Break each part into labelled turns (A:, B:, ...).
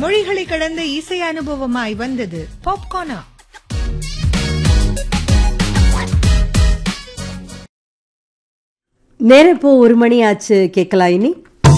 A: மொழிகளை கடந்த இசை அனுபவமாய் வந்தது பாப்கார்னா
B: நேரம் இப்போ ஒரு மணி ஆச்சு கேட்கலாம் இனி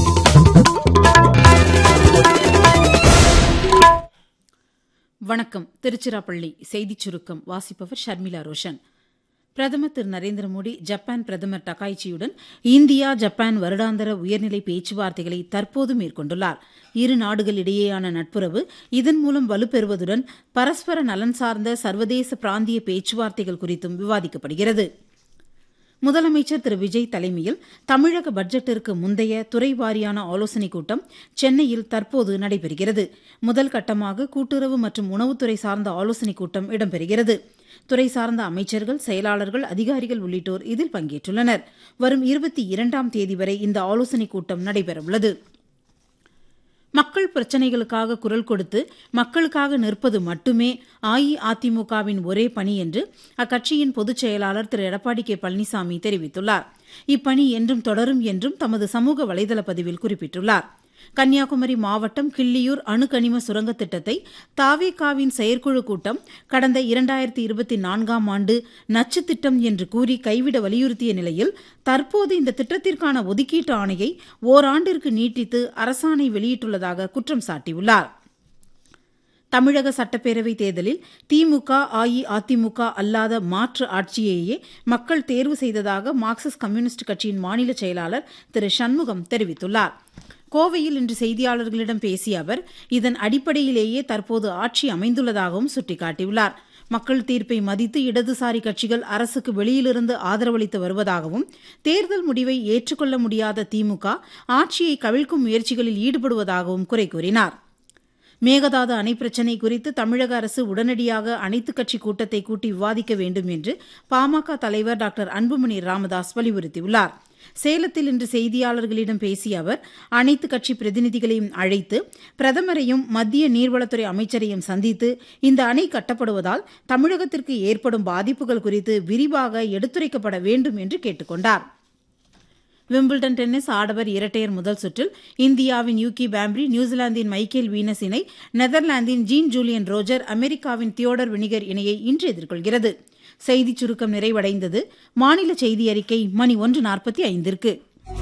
C: வணக்கம் திருச்சிராப்பள்ளி செய்திச் சுருக்கம் வாசிப்பவர் ஷர்மிளா ரோஷன் பிரதமர் திரு நரேந்திர மோடி ஜப்பான் பிரதமர் டகாய்ச்சியுடன் இந்தியா ஜப்பான் வருடாந்திர உயர்நிலை பேச்சுவார்த்தைகளை தற்போது மேற்கொண்டுள்ளார் இரு நாடுகளிடையேயான நட்புறவு இதன் மூலம் வலுப்பெறுவதுடன் பரஸ்பர நலன் சார்ந்த சர்வதேச பிராந்திய பேச்சுவார்த்தைகள் குறித்தும் விவாதிக்கப்படுகிறது முதலமைச்சர் திரு விஜய் தலைமையில் தமிழக பட்ஜெட்டிற்கு முந்தைய துறை வாரியான ஆலோசனைக் கூட்டம் சென்னையில் தற்போது நடைபெறுகிறது முதல் கட்டமாக கூட்டுறவு மற்றும் உணவுத்துறை சார்ந்த ஆலோசனைக் கூட்டம் இடம்பெறுகிறது துறை சார்ந்த அமைச்சர்கள் செயலாளர்கள் அதிகாரிகள் உள்ளிட்டோர் இதில் பங்கேற்றுள்ளனர் வரும் இருபத்தி இரண்டாம் தேதி வரை இந்த ஆலோசனைக் கூட்டம் நடைபெறவுள்ளது மக்கள் பிரச்சினைகளுக்காக குரல் கொடுத்து மக்களுக்காக நிற்பது மட்டுமே அஇஅதிமுகவின் ஒரே பணி என்று அக்கட்சியின் பொதுச் செயலாளர் திரு எடப்பாடி கே பழனிசாமி தெரிவித்துள்ளார் இப்பணி என்றும் தொடரும் என்றும் தமது சமூக வலைதள பதிவில் குறிப்பிட்டுள்ளார் கன்னியாகுமரி மாவட்டம் கிள்ளியூர் அணுக்கனிம சுரங்க திட்டத்தை தாவேகாவின் செயற்குழு கூட்டம் கடந்த இரண்டாயிரத்தி இருபத்தி நான்காம் ஆண்டு நச்சு திட்டம் என்று கூறி கைவிட வலியுறுத்திய நிலையில் தற்போது இந்த திட்டத்திற்கான ஒதுக்கீட்டு ஆணையை ஓராண்டிற்கு நீட்டித்து அரசாணை வெளியிட்டுள்ளதாக குற்றம் சாட்டியுள்ளார் தமிழக சட்டப்பேரவைத் தேர்தலில் திமுக அஇஅதிமுக அல்லாத மாற்று ஆட்சியையே மக்கள் தேர்வு செய்ததாக மார்க்சிஸ்ட் கம்யூனிஸ்ட் கட்சியின் மாநில செயலாளர் திரு சண்முகம் தெரிவித்துள்ளார் கோவையில் இன்று செய்தியாளர்களிடம் பேசிய அவர் இதன் அடிப்படையிலேயே தற்போது ஆட்சி அமைந்துள்ளதாகவும் சுட்டிக்காட்டியுள்ளார் மக்கள் தீர்ப்பை மதித்து இடதுசாரி கட்சிகள் அரசுக்கு வெளியிலிருந்து ஆதரவளித்து வருவதாகவும் தேர்தல் முடிவை ஏற்றுக்கொள்ள முடியாத திமுக ஆட்சியை கவிழ்க்கும் முயற்சிகளில் ஈடுபடுவதாகவும் குறை கூறினார் மேகதாது அணை பிரச்சினை குறித்து தமிழக அரசு உடனடியாக அனைத்துக் கட்சி கூட்டத்தை கூட்டி விவாதிக்க வேண்டும் என்று பாமக தலைவர் டாக்டர் அன்புமணி ராமதாஸ் வலியுறுத்தியுள்ளார் சேலத்தில் இன்று செய்தியாளர்களிடம் பேசிய அவர் அனைத்து கட்சி பிரதிநிதிகளையும் அழைத்து பிரதமரையும் மத்திய நீர்வளத்துறை அமைச்சரையும் சந்தித்து இந்த அணை கட்டப்படுவதால் தமிழகத்திற்கு ஏற்படும் பாதிப்புகள் குறித்து விரிவாக எடுத்துரைக்கப்பட வேண்டும் என்று கேட்டுக் கொண்டார் விம்பிள்டன் டென்னிஸ் ஆடவர் இரட்டையர் முதல் சுற்றில் இந்தியாவின் யூகி பாம்ப்ரி நியூசிலாந்தின் மைக்கேல் வீனஸ் இணை நெதர்லாந்தின் ஜீன் ஜூலியன் ரோஜர் அமெரிக்காவின் தியோடர் வினிகர் இணையை இன்று எதிர்கொள்கிறது செய்திச் சுருக்கம் நிறைவடைந்தது மாநில செய்தி அறிக்கை மணி ஒன்று நாற்பத்தி ஐந்திற்கு